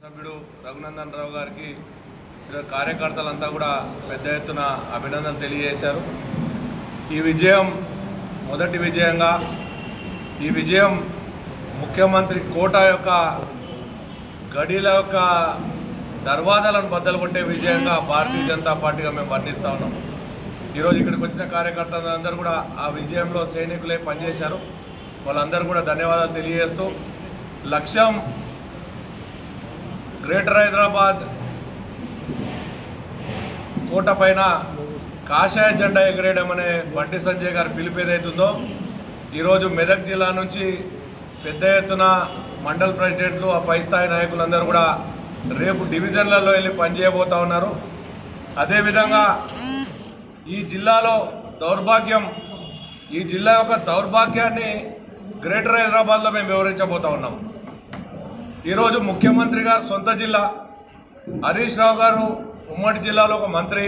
సభ్యుడు రఘునందన్ రావు గారికి ఈరోజు కార్యకర్తలంతా కూడా పెద్ద ఎత్తున అభినందన తెలియజేశారు ఈ విజయం మొదటి విజయంగా ఈ విజయం ముఖ్యమంత్రి కోట యొక్క గడిల యొక్క దర్వాజాలను బద్దలు కొట్టే విజయంగా భారతీయ జనతా పార్టీగా మేము వర్ణిస్తా ఉన్నాం ఈరోజు ఇక్కడికి వచ్చిన కార్యకర్తలందరూ కూడా ఆ విజయంలో సైనికులే పనిచేశారు వాళ్ళందరూ కూడా ధన్యవాదాలు తెలియజేస్తూ లక్ష్యం గ్రేటర్ హైదరాబాద్ కోట పైన కాషాయ జెండా ఎగరేయడం అనే బండి సంజయ్ గారి పిలుపు ఏదైతుందో ఈరోజు మెదక్ జిల్లా నుంచి పెద్ద ఎత్తున మండల ప్రెసిడెంట్లు ఆ పై స్థాయి నాయకులందరూ కూడా రేపు డివిజన్లలో వెళ్ళి పనిచేయబోతా ఉన్నారు అదేవిధంగా ఈ జిల్లాలో దౌర్భాగ్యం ఈ జిల్లా యొక్క దౌర్భాగ్యాన్ని గ్రేటర్ హైదరాబాద్లో మేము వివరించబోతా ఉన్నాం ఈరోజు ముఖ్యమంత్రి గారు సొంత జిల్లా హరీష్ రావు గారు ఉమ్మడి జిల్లాలో ఒక మంత్రి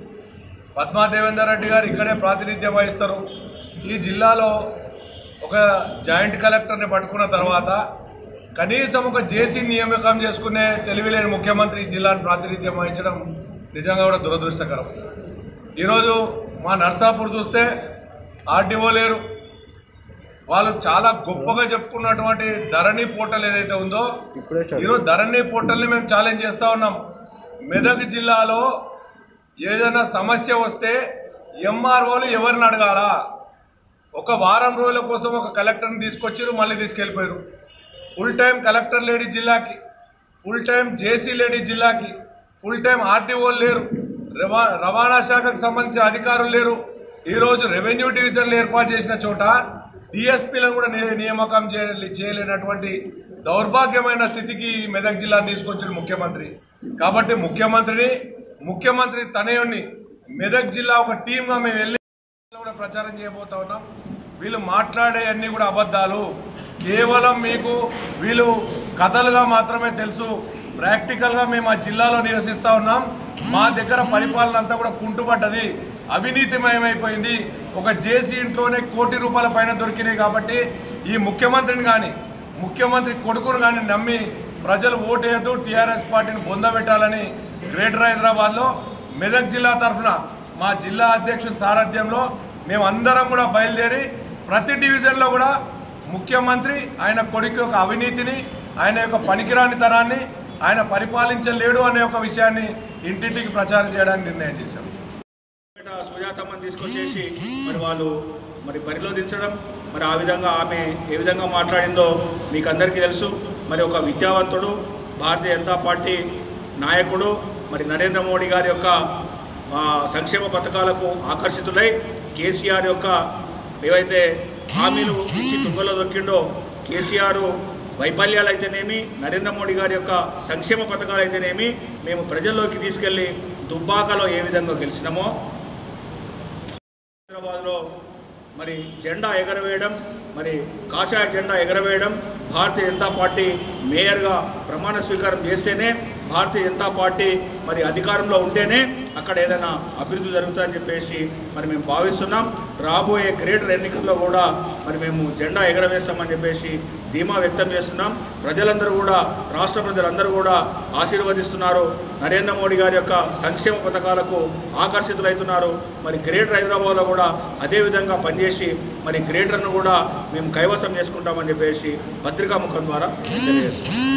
పద్మా దేవేందర్ రెడ్డి గారు ఇక్కడే ప్రాతినిధ్యం వహిస్తారు ఈ జిల్లాలో ఒక జాయింట్ కలెక్టర్ని పట్టుకున్న తర్వాత కనీసం ఒక జేసీ నియామకం చేసుకునే తెలివిలేని ముఖ్యమంత్రి ఈ జిల్లాను ప్రాతినిధ్యం వహించడం నిజంగా కూడా దురదృష్టకరం ఈరోజు మా నర్సాపూర్ చూస్తే ఆర్డీఓ లేరు వాళ్ళు చాలా గొప్పగా చెప్పుకున్నటువంటి ధరణి పోర్టల్ ఏదైతే ఉందో ఈరోజు ధరణి పోర్టల్ని మేము ఛాలెంజ్ చేస్తా ఉన్నాం మెదక్ జిల్లాలో ఏదైనా సమస్య వస్తే ఎంఆర్ఓలు ఎవరిని అడగాల ఒక వారం రోజుల కోసం ఒక కలెక్టర్ని తీసుకొచ్చారు మళ్ళీ తీసుకెళ్ళిపోయారు ఫుల్ టైం కలెక్టర్ లేడీ జిల్లాకి ఫుల్ టైం జేసీ లేడీ జిల్లాకి ఫుల్ టైం ఆర్టీఓలు లేరు రవా రవాణా శాఖకు సంబంధించిన అధికారులు లేరు ఈరోజు రెవెన్యూ డివిజన్లు ఏర్పాటు చేసిన చోట డిఎస్పీలను కూడా ని- నియామకం చేయ- చేయలేనటువంటి దౌర్భాగ్యమైన స్థితికి ఈ మెదక్ జిల్లా తీసుకొచ్చిన ముఖ్యమంత్రి కాబట్టి ముఖ్యమంత్రిని ముఖ్యమంత్రి తనయుణ్ణి మెదక్ జిల్లా ఒక టీంగా మేము వెళ్ళి కూడా ప్రచారం చేయబోతా ఉన్నాం వీళ్ళు మాట్లాడే అన్ని కూడా అబద్ధాలు కేవలం మీకు వీళ్ళు కథలుగా మాత్రమే తెలుసు ప్రాక్టికల్ గా మేము ఆ జిల్లాలో నివసిస్తా ఉన్నాం మా దగ్గర పరిపాలన అంతా కూడా కుంటుపడ్డది అవినీతిమయమైపోయింది ఒక జేసీ ఇంట్లోనే కోటి రూపాయల పైన దొరికినాయి కాబట్టి ఈ ముఖ్యమంత్రిని కానీ ముఖ్యమంత్రి కొడుకును కానీ నమ్మి ప్రజలు ఓటేయద్దు టీఆర్ఎస్ పార్టీని బొందబెట్టాలని గ్రేటర్ హైదరాబాద్ లో మెదక్ జిల్లా తరఫున మా జిల్లా అధ్యక్షుని సారథ్యంలో మేమందరం కూడా బయలుదేరి ప్రతి డివిజన్లో కూడా ముఖ్యమంత్రి ఆయన కొడుకు యొక్క అవినీతిని ఆయన యొక్క పనికిరాని తరాన్ని ఆయన పరిపాలించలేడు అనే ఒక విషయాన్ని ఇంటింటికి ప్రచారం చేయడానికి నిర్ణయం చేశాం బయట సుజాతమ్మని తీసుకొచ్చేసి మరి వాళ్ళు మరి బరిలో దించడం మరి ఆ విధంగా ఆమె ఏ విధంగా మాట్లాడిందో మీకు అందరికీ తెలుసు మరి ఒక విద్యావంతుడు భారతీయ జనతా పార్టీ నాయకుడు మరి నరేంద్ర మోడీ గారి యొక్క ఆ, సంక్షేమ పథకాలకు ఆకర్షితులై కేసీఆర్ యొక్క ఏవైతే హామీలు ఇచ్చి తుంగలో దొక్కిండో కేసీఆర్ వైఫల్యాలు అయితేనేమి నరేంద్ర మోడీ గారి యొక్క సంక్షేమ పథకాలు అయితేనేమి మేము ప్రజల్లోకి తీసుకెళ్లి దుబ్బాకలో ఏ విధంగా గెలిచినామో హైదరాబాద్లో మరి జెండా ఎగరవేయడం మరి కాషాయ జెండా ఎగరవేయడం భారతీయ జనతా పార్టీ మేయర్గా ప్రమాణ స్వీకారం చేస్తేనే భారతీయ జనతా పార్టీ మరి అధికారంలో ఉంటేనే అక్కడ ఏదైనా అభివృద్ధి జరుగుతుందని చెప్పేసి మరి మేము భావిస్తున్నాం రాబోయే గ్రేటర్ ఎన్నికల్లో కూడా మరి మేము జెండా ఎగరవేస్తామని చెప్పేసి ధీమా వ్యక్తం చేస్తున్నాం ప్రజలందరూ కూడా రాష్ట్ర ప్రజలందరూ కూడా ఆశీర్వదిస్తున్నారు నరేంద్ర మోడీ గారి యొక్క సంక్షేమ పథకాలకు ఆకర్షితులవుతున్నారు మరి గ్రేటర్ హైదరాబాద్లో కూడా అదే విధంగా పనిచేసి మరి గ్రేటర్ను కూడా మేము కైవసం చేసుకుంటామని చెప్పేసి పత్రికా ముఖం ద్వారా తెలియజేస్తున్నాం